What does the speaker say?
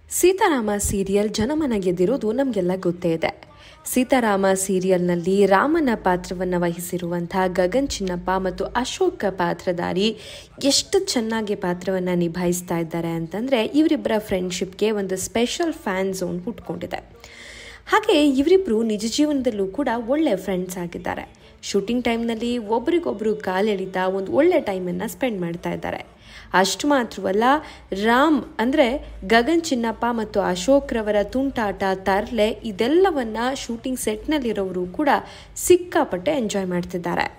Seetharama serial ಜನಮನ ಗೆದ್ದಿರೋದು ನಮಗೆಲ್ಲ ಗೊತ್ತೇ ಇದೆ ಸೀತಾರಾಮ ಸೀರಿಯಲ್ನಲ್ಲಿ ರಾಮನ ಪಾತ್ರವನ್ನು ವಹಿಸಿರುವಂಥ ಗಗನ್ ಚಿನ್ನಪ್ಪ ಮತ್ತು ಅಶೋಕ ಪಾತ್ರಧಾರಿ ಎಷ್ಟು ಚೆನ್ನಾಗಿ ಪಾತ್ರವನ್ನು ನಿಭಾಯಿಸ್ತಾ ಇದ್ದಾರೆ ಅಂತಂದರೆ ಇವರಿಬ್ಬರ ಫ್ರೆಂಡ್ಶಿಪ್ಗೆ ಒಂದು ಸ್ಪೆಷಲ್ ಫ್ಯಾನ್ ಝೋನ್ ಹುಟ್ಕೊಂಡಿದೆ ಹಾಗೆ ಇವರಿಬ್ಬರು ನಿಜ ಜೀವನದಲ್ಲೂ ಕೂಡ ಒಳ್ಳೆ ಫ್ರೆಂಡ್ಸ್ ಆಗಿದ್ದಾರೆ ಶೂಟಿಂಗ್ ಟೈಮ್ನಲ್ಲಿ ಒಬ್ರಿಗೊಬ್ರು ಕಾಲೆಳಿತಾ ಒಂದು ಒಳ್ಳೆ ಟೈಮನ್ನು ಸ್ಪೆಂಡ್ ಮಾಡ್ತಾ ಇದ್ದಾರೆ ಅಷ್ಟು ಮಾತ್ರವಲ್ಲ ರಾಮ್ ಅಂದರೆ ಗಗನ್ ಚಿನ್ನಪ್ಪ ಮತ್ತು ಅಶೋಕ್ ರವರ ತುಂಟಾಟ ತರ್ಲೆ ಇದೆಲ್ಲವನ್ನ ಶೂಟಿಂಗ್ ಸೆಟ್ನಲ್ಲಿರೋರು ಕೂಡ ಸಿಕ್ಕಾಪಟ್ಟೆ ಎಂಜಾಯ್ ಮಾಡ್ತಿದ್ದಾರೆ